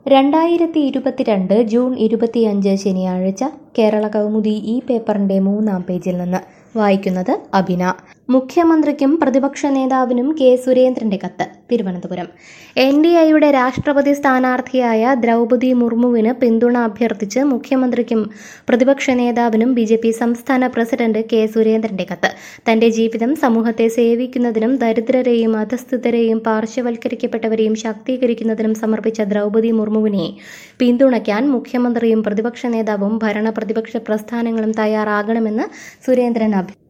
രണ്ടായിരത്തി ഇരുപത്തിരണ്ട് ജൂൺ ഇരുപത്തിയഞ്ച് ശനിയാഴ്ച കേരള കൗമുദി ഈ പേപ്പറിന്റെ മൂന്നാം പേജിൽ നിന്ന് വായിക്കുന്നത് അബിന മുഖ്യമന്ത്രിക്കും പ്രതിപക്ഷ നേതാവിനും കെ സുരേന്ദ്രന്റെ കത്ത് തിരുവനന്തപുരം എൻ ഡി എയുടെ രാഷ്ട്രപതി സ്ഥാനാർത്ഥിയായ ദ്രൗപതി മുർമുവിന് പിന്തുണ അഭ്യർത്ഥിച്ച് മുഖ്യമന്ത്രിക്കും പ്രതിപക്ഷ നേതാവിനും ബി ജെ പി സംസ്ഥാന പ്രസിഡന്റ് കെ സുരേന്ദ്രന്റെ കത്ത് തന്റെ ജീവിതം സമൂഹത്തെ സേവിക്കുന്നതിനും ദരിദ്രരെയും അധസ്ഥിതരെയും പാർശ്വവൽക്കരിക്കപ്പെട്ടവരെയും ശാക്തീകരിക്കുന്നതിനും സമർപ്പിച്ച ദ്രൗപതി മുർമുവിനെ പിന്തുണയ്ക്കാൻ മുഖ്യമന്ത്രിയും പ്രതിപക്ഷ നേതാവും ഭരണ പ്രതിപക്ഷ പ്രസ്ഥാനങ്ങളും തയ്യാറാകണമെന്ന് സുരേന്ദ്രൻ അഭ്യർത്ഥിച്ചു